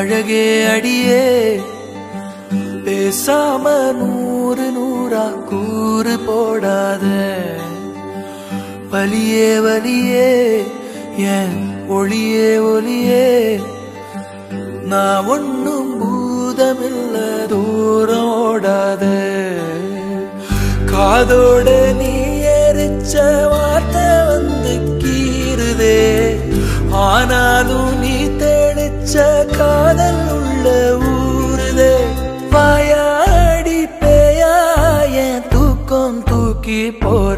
அழகே அடியே பேசாம நூறு நூறா கூறு போடாத வலியே வலியே என் ஒளியே ஒளியே நான் ஒன்னும் பூதமில்ல தூரம் ஓடாத காதோட நீ எரிச்ச வார்த்தை வந்து கீறுதே ஆனாலும் நீ தெளிச்ச காதல் உள்ள ஊறுதே வாயாடி பேயா என் தூக்கம் தூக்கி போற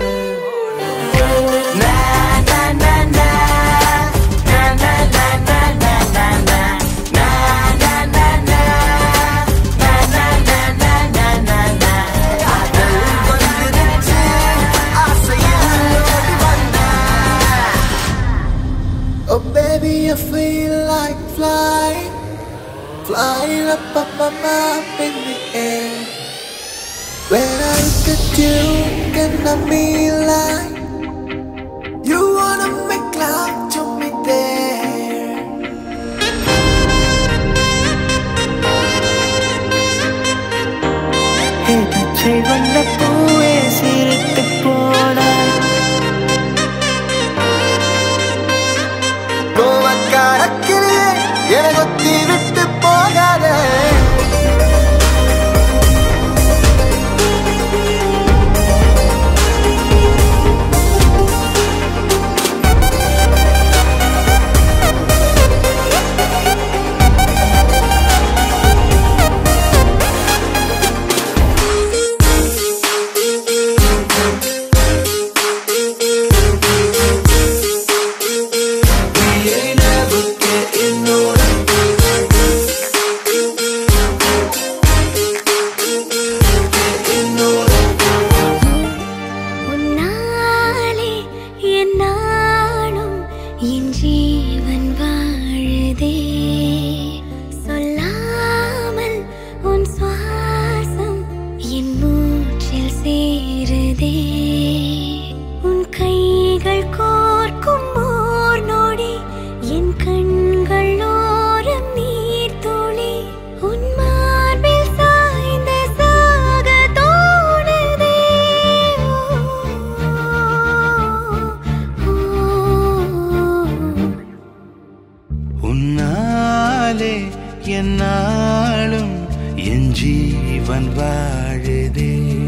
Oh baby, I feel like flying, flying up, up, up, up in the air. When I look at you, can I be like you wanna make love to me there? பச்சை வண்ண பூவே சிரித்து போனாய் கோவக்கார கிளியே என்னை கொத்தி விட்டு போகாதே We ain't never getting older. Getting older. உன்னாலே என் நாளும் என் ஜீவன் வாழுதே சொல்லாமல் உன் சுவாசம் என் மூச்சில் சேருதே உன் கைகள் கோர்க்கும் ஓர் நொடி என் கண்கள் ஓரம் நீர் துளி உன் மார்பில் சாய்ந்த சாக தோணுதே உன்னாலே என்னாலும் என் ஜீவன் வாழுதே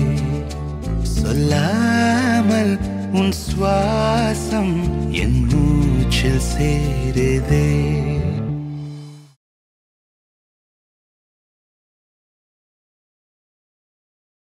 சொல்லாமல் உன் சுவாசம் என் மூச்சில் சேருதே